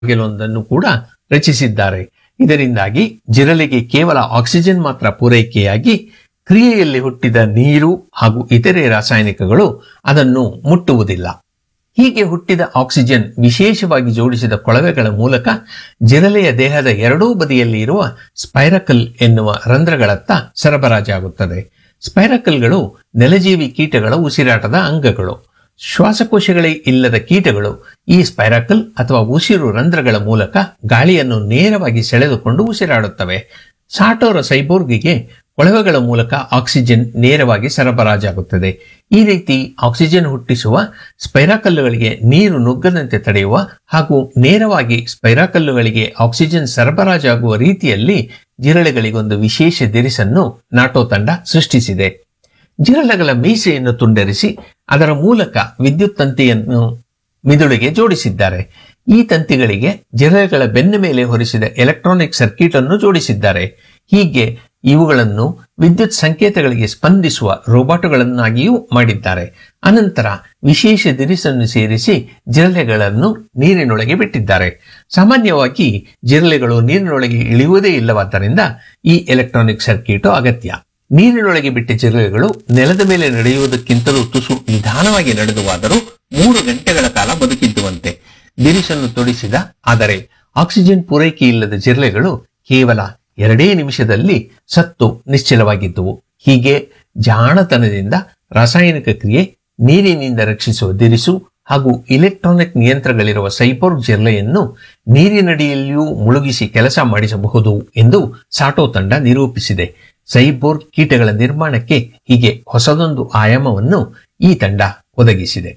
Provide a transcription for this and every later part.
ಕೆಲವೊಂದನ್ನು ಕೂಡ ರಚಿಸಿದ್ದಾರೆ ಇದರಿಂದಾಗಿ ಜಿರಳೆಗೆ ಕೇವಲ ಆಕ್ಸಿಜನ್ ಮಾತ್ರ ಪೂರೈಕೆಯಾಗಿ ಕ್ರಿಯೆಯಲ್ಲಿ ಹುಟ್ಟಿದ ನೀರು ಹಾಗೂ ಇತರೆ ರಾಸಾಯನಿಕಗಳು ಅದನ್ನು ಮುಟ್ಟುವುದಿಲ್ಲ ಹೀಗೆ ಹುಟ್ಟಿದ ಆಕ್ಸಿಜನ್ ವಿಶೇಷವಾಗಿ ಜೋಡಿಸಿದ ಕೊಳವೆಗಳ ಮೂಲಕ ಜಿರಲೆಯ ದೇಹದ ಎರಡೂ ಬದಿಯಲ್ಲಿ ಇರುವ ಸ್ಪೈರಕಲ್ ಎನ್ನುವ ರಂಧ್ರಗಳತ್ತ ಸರಬರಾಜಾಗುತ್ತದೆ ಸ್ಪೈರಕಲ್ಗಳು ನೆಲಜೀವಿ ಕೀಟಗಳ ಉಸಿರಾಟದ ಅಂಗಗಳು ಶ್ವಾಸಕೋಶಗಳೇ ಇಲ್ಲದ ಕೀಟಗಳು ಈ ಸ್ಪೈರಾಕಲ್ ಅಥವಾ ಉಸಿರು ರಂಧ್ರಗಳ ಮೂಲಕ ಗಾಳಿಯನ್ನು ನೇರವಾಗಿ ಸೆಳೆದುಕೊಂಡು ಉಸಿರಾಡುತ್ತವೆ ಸಾಟೋರ ಸೈಬೋರ್ಗಿಗೆ ಕೊಳವೆಗಳ ಮೂಲಕ ಆಕ್ಸಿಜನ್ ನೇರವಾಗಿ ಸರಬರಾಜಾಗುತ್ತದೆ ಈ ರೀತಿ ಆಕ್ಸಿಜನ್ ಹುಟ್ಟಿಸುವ ಸ್ಪೈರಾಕಲ್ಲುಗಳಿಗೆ ನೀರು ನುಗ್ಗದಂತೆ ತಡೆಯುವ ಹಾಗೂ ನೇರವಾಗಿ ಸ್ಪೈರಾಕಲ್ಲುಗಳಿಗೆ ಆಕ್ಸಿಜನ್ ಸರಬರಾಜಾಗುವ ರೀತಿಯಲ್ಲಿ ಜಿರಳೆಗಳಿಗೊಂದು ವಿಶೇಷ ದಿರಿಸನ್ನು ನಾಟೋ ತಂಡ ಸೃಷ್ಟಿಸಿದೆ ಜಿರಳೆಗಳ ಮೀಸೆಯನ್ನು ತುಂಡರಿಸಿ ಅದರ ಮೂಲಕ ವಿದ್ಯುತ್ ತಂತಿಯನ್ನು ಮಿದುಳಿಗೆ ಜೋಡಿಸಿದ್ದಾರೆ ಈ ತಂತಿಗಳಿಗೆ ಜಿರಳೆಗಳ ಬೆನ್ನ ಮೇಲೆ ಹೊರಿಸಿದ ಎಲೆಕ್ಟ್ರಾನಿಕ್ ಸರ್ಕ್ಯೂಟ್ ಅನ್ನು ಜೋಡಿಸಿದ್ದಾರೆ ಹೀಗೆ ಇವುಗಳನ್ನು ವಿದ್ಯುತ್ ಸಂಕೇತಗಳಿಗೆ ಸ್ಪಂದಿಸುವ ರೋಬೋಟ್ಗಳನ್ನಾಗಿಯೂ ಮಾಡಿದ್ದಾರೆ ಅನಂತರ ವಿಶೇಷ ದಿರಿಸನ್ನು ಸೇರಿಸಿ ಜಿರಳೆಗಳನ್ನು ನೀರಿನೊಳಗೆ ಬಿಟ್ಟಿದ್ದಾರೆ ಸಾಮಾನ್ಯವಾಗಿ ಜಿರಳೆಗಳು ನೀರಿನೊಳಗೆ ಇಳಿಯುವುದೇ ಇಲ್ಲವಾದ್ದರಿಂದ ಈ ಎಲೆಕ್ಟ್ರಾನಿಕ್ ಸರ್ಕ್ಯೂಟ್ ಅಗತ್ಯ ನೀರಿನೊಳಗೆ ಬಿಟ್ಟ ಜಿರಳೆಗಳು ನೆಲದ ಮೇಲೆ ನಡೆಯುವುದಕ್ಕಿಂತಲೂ ತುಸು ನಿಧಾನವಾಗಿ ನಡೆದುವಾದರೂ ಮೂರು ಗಂಟೆಗಳ ಕಾಲ ಬದುಕಿದ್ದುವಂತೆ ದಿರಿಸನ್ನು ತೊಡಿಸಿದ ಆದರೆ ಆಕ್ಸಿಜನ್ ಪೂರೈಕೆ ಇಲ್ಲದ ಜಿರಳೆಗಳು ಕೇವಲ ಎರಡೇ ನಿಮಿಷದಲ್ಲಿ ಸತ್ತು ನಿಶ್ಚಲವಾಗಿದ್ದುವು ಹೀಗೆ ಜಾಣತನದಿಂದ ರಾಸಾಯನಿಕ ಕ್ರಿಯೆ ನೀರಿನಿಂದ ರಕ್ಷಿಸುವ ದಿರಿಸು ಹಾಗೂ ಇಲೆಕ್ಟ್ರಾನಿಕ್ ನಿಯಂತ್ರಗಳಿರುವ ಸೈಬೋರ್ಗ್ ಜಿರಲೆಯನ್ನು ನೀರಿನಡಿಯಲ್ಲಿಯೂ ಮುಳುಗಿಸಿ ಕೆಲಸ ಮಾಡಿಸಬಹುದು ಎಂದು ಸಾಟೋ ತಂಡ ನಿರೂಪಿಸಿದೆ ಸೈಬೋರ್ಗ್ ಕೀಟಗಳ ನಿರ್ಮಾಣಕ್ಕೆ ಹೀಗೆ ಹೊಸದೊಂದು ಆಯಾಮವನ್ನು ಈ ತಂಡ ಒದಗಿಸಿದೆ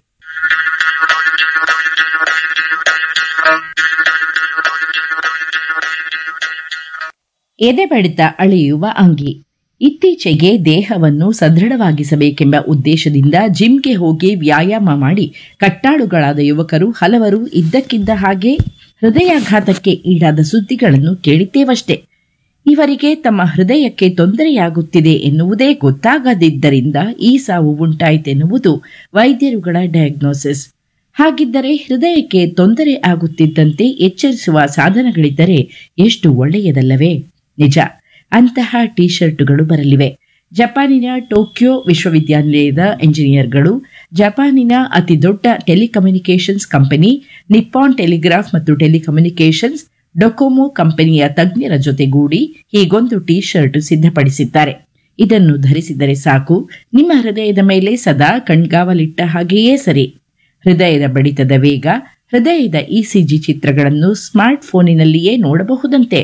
ಎದೆ ಬಡಿತ ಅಳೆಯುವ ಅಂಗಿ ಇತ್ತೀಚೆಗೆ ದೇಹವನ್ನು ಸದೃಢವಾಗಿಸಬೇಕೆಂಬ ಉದ್ದೇಶದಿಂದ ಜಿಮ್ಗೆ ಹೋಗಿ ವ್ಯಾಯಾಮ ಮಾಡಿ ಕಟ್ಟಾಳುಗಳಾದ ಯುವಕರು ಹಲವರು ಇದ್ದಕ್ಕಿದ್ದ ಹಾಗೆ ಹೃದಯಾಘಾತಕ್ಕೆ ಈಡಾದ ಸುದ್ದಿಗಳನ್ನು ಕೇಳಿದ್ದೇವಷ್ಟೇ ಇವರಿಗೆ ತಮ್ಮ ಹೃದಯಕ್ಕೆ ತೊಂದರೆಯಾಗುತ್ತಿದೆ ಎನ್ನುವುದೇ ಗೊತ್ತಾಗದಿದ್ದರಿಂದ ಈ ಸಾವು ಉಂಟಾಯಿತೆನ್ನುವುದು ವೈದ್ಯರುಗಳ ಡಯಾಗ್ನೋಸಿಸ್ ಹಾಗಿದ್ದರೆ ಹೃದಯಕ್ಕೆ ತೊಂದರೆ ಆಗುತ್ತಿದ್ದಂತೆ ಎಚ್ಚರಿಸುವ ಸಾಧನಗಳಿದ್ದರೆ ಎಷ್ಟು ಒಳ್ಳೆಯದಲ್ಲವೇ ನಿಜ ಅಂತಹ ಟಿ ಶರ್ಟ್ಗಳು ಬರಲಿವೆ ಜಪಾನಿನ ಟೋಕಿಯೋ ವಿಶ್ವವಿದ್ಯಾನಿಲಯದ ಎಂಜಿನಿಯರ್ಗಳು ಜಪಾನಿನ ಅತಿ ದೊಡ್ಡ ಟೆಲಿಕಮ್ಯುನಿಕೇಷನ್ಸ್ ಕಂಪನಿ ನಿಪ್ಪಾನ್ ಟೆಲಿಗ್ರಾಫ್ ಮತ್ತು ಟೆಲಿಕಮ್ಯುನಿಕೇಷನ್ಸ್ ಡೊಕೊಮೊ ಕಂಪನಿಯ ತಜ್ಞರ ಜೊತೆಗೂಡಿ ಹೀಗೊಂದು ಟಿ ಶರ್ಟ್ ಸಿದ್ಧಪಡಿಸಿದ್ದಾರೆ ಇದನ್ನು ಧರಿಸಿದರೆ ಸಾಕು ನಿಮ್ಮ ಹೃದಯದ ಮೇಲೆ ಸದಾ ಕಣ್ಗಾವಲಿಟ್ಟ ಹಾಗೆಯೇ ಸರಿ ಹೃದಯದ ಬಡಿತದ ವೇಗ ಹೃದಯದ ಇಸಿಜಿ ಚಿತ್ರಗಳನ್ನು ಸ್ಮಾರ್ಟ್ ಫೋನಿನಲ್ಲಿಯೇ ನೋಡಬಹುದಂತೆ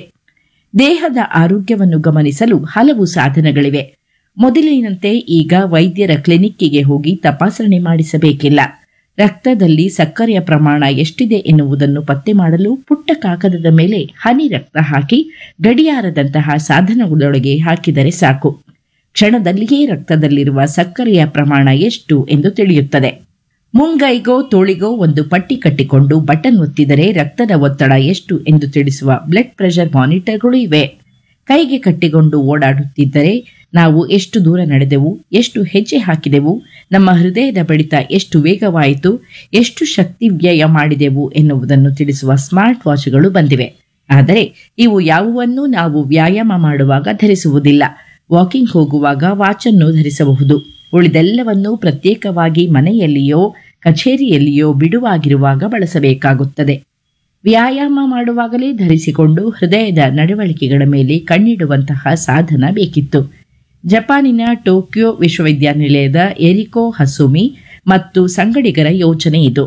ದೇಹದ ಆರೋಗ್ಯವನ್ನು ಗಮನಿಸಲು ಹಲವು ಸಾಧನಗಳಿವೆ ಮೊದಲಿನಂತೆ ಈಗ ವೈದ್ಯರ ಕ್ಲಿನಿಕ್ಕಿಗೆ ಹೋಗಿ ತಪಾಸಣೆ ಮಾಡಿಸಬೇಕಿಲ್ಲ ರಕ್ತದಲ್ಲಿ ಸಕ್ಕರೆಯ ಪ್ರಮಾಣ ಎಷ್ಟಿದೆ ಎನ್ನುವುದನ್ನು ಪತ್ತೆ ಮಾಡಲು ಪುಟ್ಟ ಕಾಗದದ ಮೇಲೆ ಹನಿ ರಕ್ತ ಹಾಕಿ ಗಡಿಯಾರದಂತಹ ಸಾಧನಗಳೊಳಗೆ ಹಾಕಿದರೆ ಸಾಕು ಕ್ಷಣದಲ್ಲಿಯೇ ರಕ್ತದಲ್ಲಿರುವ ಸಕ್ಕರೆಯ ಪ್ರಮಾಣ ಎಷ್ಟು ಎಂದು ತಿಳಿಯುತ್ತದೆ ಮುಂಗೈಗೋ ತೋಳಿಗೋ ಒಂದು ಪಟ್ಟಿ ಕಟ್ಟಿಕೊಂಡು ಬಟನ್ ಒತ್ತಿದರೆ ರಕ್ತದ ಒತ್ತಡ ಎಷ್ಟು ಎಂದು ತಿಳಿಸುವ ಬ್ಲಡ್ ಪ್ರೆಷರ್ ಮಾನಿಟರ್ಗಳು ಇವೆ ಕೈಗೆ ಕಟ್ಟಿಕೊಂಡು ಓಡಾಡುತ್ತಿದ್ದರೆ ನಾವು ಎಷ್ಟು ದೂರ ನಡೆದೆವು ಎಷ್ಟು ಹೆಜ್ಜೆ ಹಾಕಿದೆವು ನಮ್ಮ ಹೃದಯದ ಬಡಿತ ಎಷ್ಟು ವೇಗವಾಯಿತು ಎಷ್ಟು ಶಕ್ತಿ ವ್ಯಯ ಮಾಡಿದೆವು ಎನ್ನುವುದನ್ನು ತಿಳಿಸುವ ಸ್ಮಾರ್ಟ್ ವಾಚ್ಗಳು ಬಂದಿವೆ ಆದರೆ ಇವು ಯಾವುವನ್ನೂ ನಾವು ವ್ಯಾಯಾಮ ಮಾಡುವಾಗ ಧರಿಸುವುದಿಲ್ಲ ವಾಕಿಂಗ್ ಹೋಗುವಾಗ ವಾಚನ್ನು ಧರಿಸಬಹುದು ಉಳಿದೆಲ್ಲವನ್ನೂ ಪ್ರತ್ಯೇಕವಾಗಿ ಮನೆಯಲ್ಲಿಯೋ ಕಚೇರಿಯಲ್ಲಿಯೋ ಬಿಡುವಾಗಿರುವಾಗ ಬಳಸಬೇಕಾಗುತ್ತದೆ ವ್ಯಾಯಾಮ ಮಾಡುವಾಗಲೇ ಧರಿಸಿಕೊಂಡು ಹೃದಯದ ನಡವಳಿಕೆಗಳ ಮೇಲೆ ಕಣ್ಣಿಡುವಂತಹ ಸಾಧನ ಬೇಕಿತ್ತು ಜಪಾನಿನ ಟೋಕಿಯೋ ವಿಶ್ವವಿದ್ಯಾನಿಲಯದ ಎರಿಕೋ ಹಸುಮಿ ಮತ್ತು ಸಂಗಡಿಗರ ಯೋಜನೆ ಇದು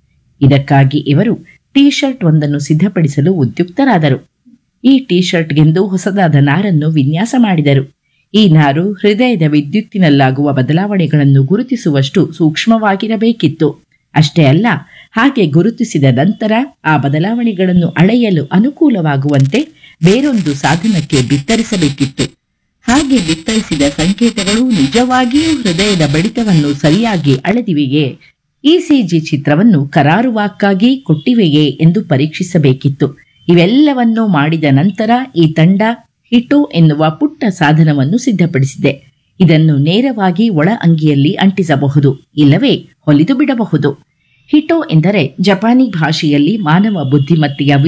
ಇದಕ್ಕಾಗಿ ಇವರು ಟಿ ಶರ್ಟ್ ಒಂದನ್ನು ಸಿದ್ಧಪಡಿಸಲು ಉದ್ಯುಕ್ತರಾದರು ಈ ಟಿ ಶರ್ಟ್ಗೆಂದು ಹೊಸದಾದ ನಾರನ್ನು ವಿನ್ಯಾಸ ಮಾಡಿದರು ಈ ನಾರು ಹೃದಯದ ವಿದ್ಯುತ್ತಿನಲ್ಲಾಗುವ ಬದಲಾವಣೆಗಳನ್ನು ಗುರುತಿಸುವಷ್ಟು ಸೂಕ್ಷ್ಮವಾಗಿರಬೇಕಿತ್ತು ಅಷ್ಟೇ ಅಲ್ಲ ಹಾಗೆ ಗುರುತಿಸಿದ ನಂತರ ಆ ಬದಲಾವಣೆಗಳನ್ನು ಅಳೆಯಲು ಅನುಕೂಲವಾಗುವಂತೆ ಬೇರೊಂದು ಸಾಧನಕ್ಕೆ ಬಿತ್ತರಿಸಬೇಕಿತ್ತು ಹಾಗೆ ಬಿತ್ತರಿಸಿದ ಸಂಕೇತಗಳು ನಿಜವಾಗಿಯೂ ಹೃದಯದ ಬಡಿತವನ್ನು ಸರಿಯಾಗಿ ಅಳೆದಿವೆಯೇ ಇಸಿಜಿ ಚಿತ್ರವನ್ನು ಕರಾರುವಾಕ್ಕಾಗಿ ಕೊಟ್ಟಿವೆಯೇ ಎಂದು ಪರೀಕ್ಷಿಸಬೇಕಿತ್ತು ಇವೆಲ್ಲವನ್ನೂ ಮಾಡಿದ ನಂತರ ಈ ತಂಡ ಹಿಟೋ ಎನ್ನುವ ಪುಟ್ಟ ಸಾಧನವನ್ನು ಸಿದ್ಧಪಡಿಸಿದೆ ಇದನ್ನು ನೇರವಾಗಿ ಒಳ ಅಂಗಿಯಲ್ಲಿ ಅಂಟಿಸಬಹುದು ಇಲ್ಲವೇ ಹೊಲಿದು ಬಿಡಬಹುದು ಹಿಟೋ ಎಂದರೆ ಜಪಾನಿ ಭಾಷೆಯಲ್ಲಿ ಮಾನವ ಬುದ್ಧಿಮತ್ತೆಯ